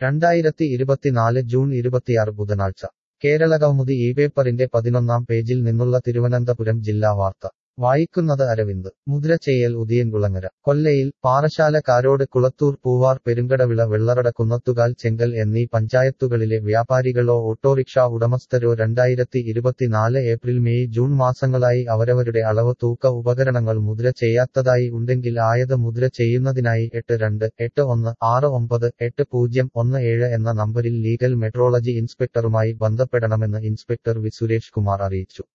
രണ്ടായിരത്തി ഇരുപത്തിനാല് ജൂൺ ഇരുപത്തിയാറ് ബുധനാഴ്ച കേരളകൗമുദി ഈ പേപ്പറിന്റെ പതിനൊന്നാം പേജിൽ നിന്നുള്ള തിരുവനന്തപുരം ജില്ലാ വാർത്ത വായിക്കുന്നത് അരവിന്ദ് മുദ്ര ചെയ്യൽ ഉദിയൻകുളങ്ങര കൊല്ലയിൽ പാറശാലക്കാരോട് കുളത്തൂർ പൂവാർ പെരുങ്കടവിള വെള്ളറട കുന്നത്തുകാൽ ചെങ്കൽ എന്നീ പഞ്ചായത്തുകളിലെ വ്യാപാരികളോ ഓട്ടോറിക്ഷ ഉടമസ്ഥരോ രണ്ടായിരത്തി ഇരുപത്തിനാല് ഏപ്രിൽ മെയ് ജൂൺ മാസങ്ങളായി അവരവരുടെ അളവ് തൂക്ക ഉപകരണങ്ങൾ മുദ്ര ചെയ്യാത്തതായി ഉണ്ടെങ്കിൽ ആയത് മുദ്ര ചെയ്യുന്നതിനായി എട്ട് രണ്ട് എട്ട് ഒന്ന് ആറ് ഒമ്പത് എട്ട് പൂജ്യം ഒന്ന് ഏഴ് എന്ന നമ്പരിൽ ലീഗൽ മെട്രോളജി ഇൻസ്പെക്ടറുമായി ബന്ധപ്പെടണമെന്ന് ഇൻസ്പെക്ടർ വി സുരേഷ് കുമാർ അറിയിച്ചു